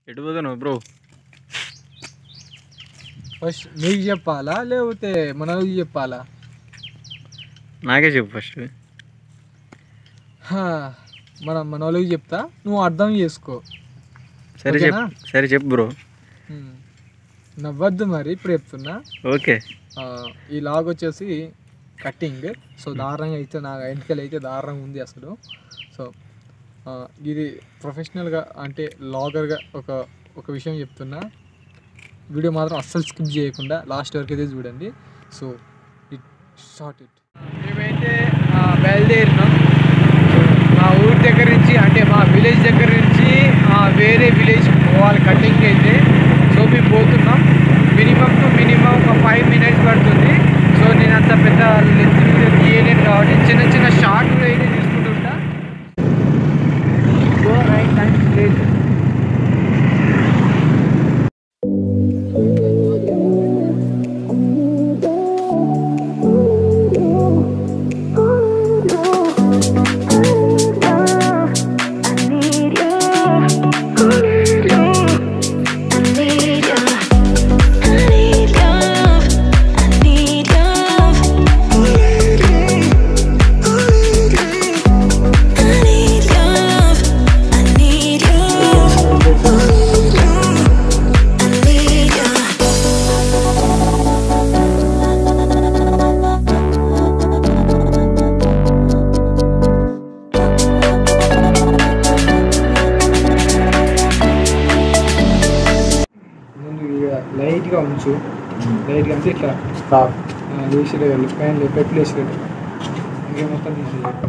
ఎటు పోతున్నావు bro first నీకు చెప్పాలా లేకపోతే మనకి చెప్పాలా నాకే చెప్పు ఫస్ట్ హా, మన మన వాళ్ళకి చెప్తా నువ్వు అర్థం చేసుకో సరే ఓకేనా? చెప్పు సరే చెప్పు బ్రో ఉమ్. నవ్వద్దు మరి ఇప్పుడు చెప్తున్నా ఓకే ఆ, ఈ లాగ్ వచ్చేసి కటింగ్ సో దారుణంగా అయితే నా వెంటకలు అయితే దారుణంగా ఉంది అసలు సో ఆ, ఇది ప్రొఫెషనల్గా అంటే లాగర్గా ఒక ఒక విషయం చెప్తున్నా వీడియో మాత్రం అస్సలు స్కిప్ చేయకుండా లాస్ట్ వరకు అయితే చూడండి సో ఇట్ షార్ట్ ఇట్ మేమైతే బయలుదేరినాం మా ఊరి దగ్గర నుంచి అంటే మా విలేజ్ దగ్గర నుంచి ఆ, వేరే విలేజ్ పోవాలి కటింగ్ అయితే సో మేము పోతున్నాం మినిమం టు మినిమం ఒక ఫైవ్ మినిట్స్ పడుతుంది సో నేను అంత పెద్ద లెంత్ వీడియో తీయలేను కాబట్టి చిన్న చిన్న షార్ట్ వీడియో అయితే తీసుకుంటుంటా గో రైట్ టైం ప్లేస్ ముందు ఇక లైట్గా ఉంచు లైట్గా అంటే ఇట్లా స్టాప్ లేచిరేయాలి పైన పెట్టి లేచిరేయాలి ఇంకే మొత్తం తీసేయాలి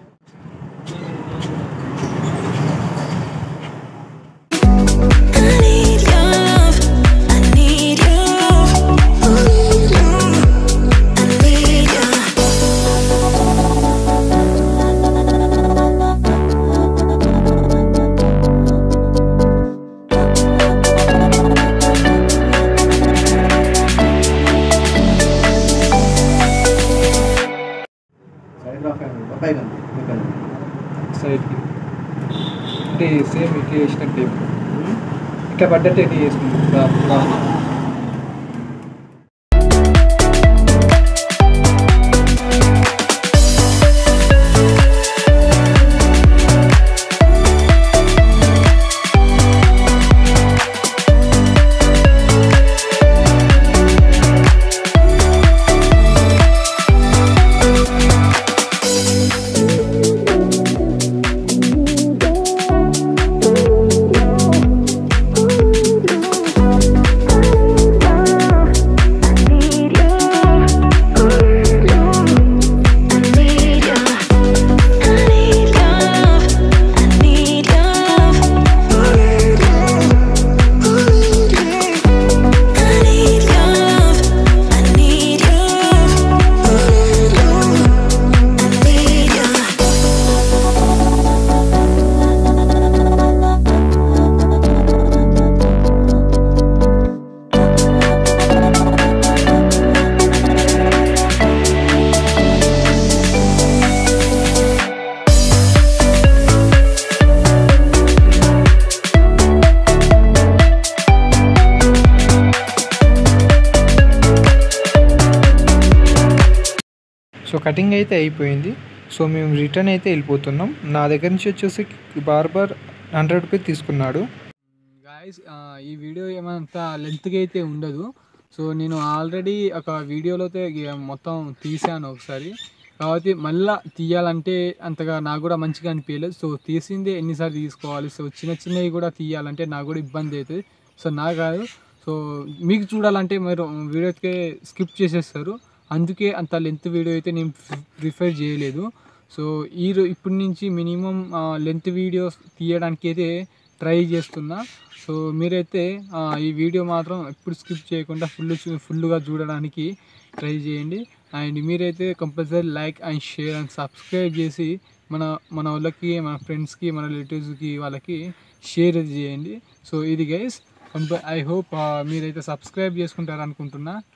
సైడ్కి అంటే సేమ్ ఇట్లా చేసినట్టు ఇట్లా పడ్డట్టు ఎట్లా చేసుకుంటాం సో కటింగ్ అయితే అయిపోయింది సో మేము రిటర్న్ అయితే వెళ్ళిపోతున్నాం నా దగ్గర నుంచి వచ్చేసి బార్బర్ హండ్రెడ్ రూపీస్ తీసుకున్నాడు గాయస్ ఈ వీడియో ఏమంత లెంత్గా అయితే ఉండదు సో నేను ఆల్రెడీ ఒక వీడియోలో అయితే ఇక మొత్తం తీసాను ఒకసారి కాబట్టి మళ్ళా తీయాలంటే అంతగా నాకు కూడా మంచిగా అనిపించలేదు సో తీసిందే ఎన్నిసార్లు తీసుకోవాలి సో చిన్న చిన్నవి కూడా తీయాలంటే నాకు కూడా ఇబ్బంది అవుతుంది సో నా కాదు సో మీకు చూడాలంటే మీరు వీడియోకి స్కిప్ చేసేస్తారు అందుకే అంత లెంత్ వీడియో అయితే నేను ప్రిఫర్ చేయలేదు సో ఈ రో- ఇప్పటి నుంచి మినిమం లెంత్ వీడియోస్ తీయడానికి అయితే ట్రై చేస్తున్నా సో మీరైతే ఆ, ఈ వీడియో మాత్రం ఎప్పుడు స్కిప్ చేయకుండా ఫుల్ ఫుల్గా చూడడానికి ట్రై చేయండి అండ్ మీరైతే compulsory like and share and subscribe చేసి మన మన వాళ్ళకి మన ఫ్రెండ్స్కి మన రిలేటివ్స్కి వాళ్ళకి షేర్ చేయండి సో ఇది గైస్ ఐ హోప్ మీరైతే సబ్స్క్రైబ్ చేసుకుంటారు అనుకుంటున్నా